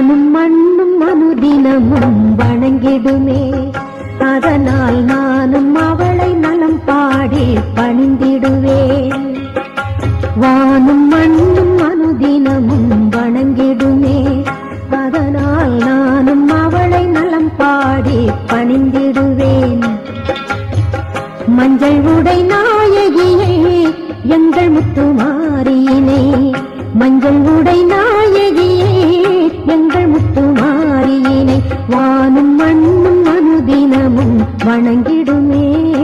வானும் மண்ணும் அனுதினமும் வணங்கிடுமே அதனால் நானும் அவளை நலம் பாடி பணிந்திடுவேன் வானும் மண்ணும் அனுதினமும் வணங்கிடுமே அதனால் நானும் அவளை நலம் பாடி பணிந்திடுவேன் மஞ்சள் உடை நாயகியே எங்கள் முத்துமாரியினை மஞ்சள் உடை நாயகியே எங்கள் முத்துமாரியினை வானும் மண்ணும் அனுதினமும் வணங்கிடுமே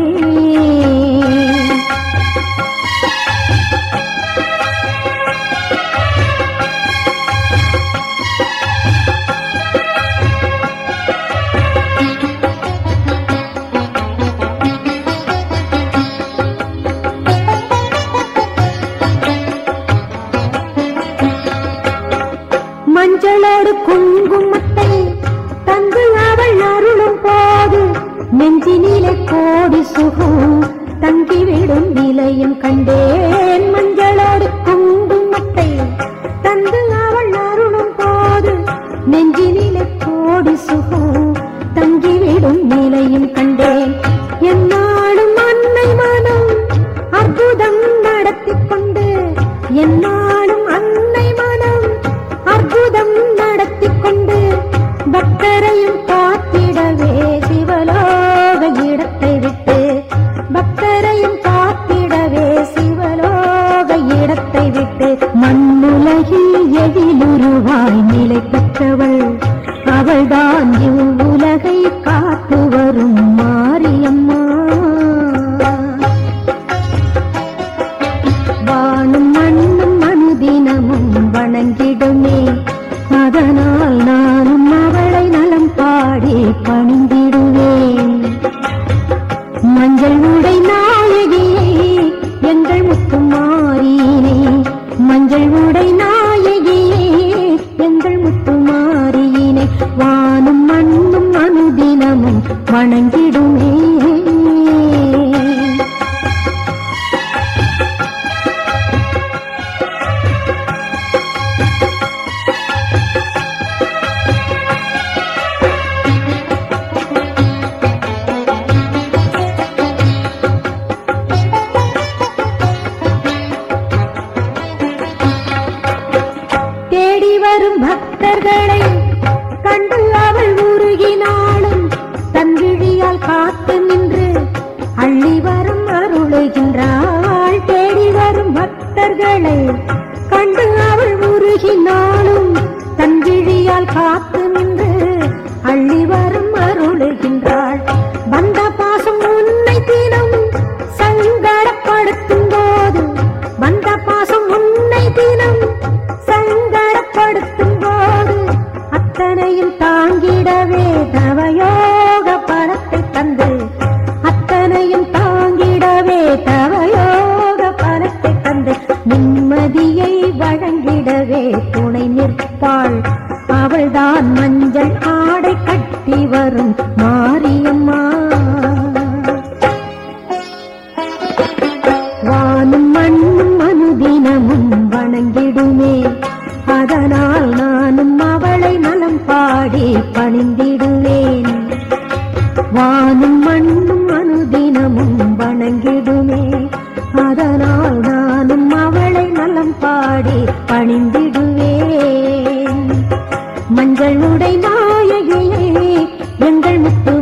மஞ்சளோடு குங்குமத்தை தந்து அவள் அருளும் போது நெஞ்சினிலே கோடி சுகம் தங்கிவிடும் நிலையும் கண்டேன் மஞ்சளோடு குங்குமத்தை தந்து அவள் அருளும் போது நெஞ்சினிலே கோடி சுகம் தங்கிவிடும் நிலையும் கண்டேன் என்னாலும் அன்னை மனம் அற்புதம் நடத்தி கொண்டு என்னாலும் அன்னை மனம் அற்புதம் நடத்தி கொண்டு பக்தரையும் காத்திடவே சிவலோக இடத்தை விட்டு பக்தரையும் காத்திடவே சிவலோக இடத்தை விட்டு மண்ணுலகில் எதிலுருவாய் நிலை பெற்றவள் அவள்தான் இவ்வுலகை காத்து வரும் மாரியம்மா வானும் மண்ணும் அனுதினமும் வணங்கிடுமே அதனால் நானும் அவளை நலம் பாடி பணிந்திடுவேன் மஞ்சள் உடை நாயகியே எங்கள் முத்துமாரியினே மஞ்சள் உடை நாயகியே எங்கள் முத்துமாரியினை வானும் மண்ணும் அனுதினமும் வணங்கிடுமே தேடி வரும் பக்தர்களை கண்டு அவள் உருகினாலும் தன் விழியால் காத்து நின்று அள்ளி வரும் அருளுகின்றாள் தேடி வரும் பக்தர்களை கண்டு அவள் உருகினாலும் தன் விழியால் காத்து நின்று அள்ளி வரும் அருளுகின்றாள் வந்த பாசம் உன்னை தினம் சங்கடப்படுத்தும் போது வந்த பாசம் உன்னை தினம் சங்கடப்படுத்தும் போது அத்தனையும் தாங்கிடவே தவயோக பணத்தை தந்து அத்தனையும் தாங்கிடவே தவயோக பணத்தை தந்து நிம்மதியை வழங்கிடவே துணை நிற்பாள் அவள்தான் மஞ்சள் ஆடை கட்டி வரும் மாரியம்மா வானும் மண்ணும் அனுதினமும் வணங்கிடுமே அதனால் நானும் அவளை நலம் பாடி பணிந்திடுவேன் வானும் மண்ணும் அனுதினமும் வணங்கிடுமே அதனால் நானும் அவளை நலம் பாடி பணிந்திடுவேன் மஞ்சள் உடை நாயகியே எங்கள் முத்து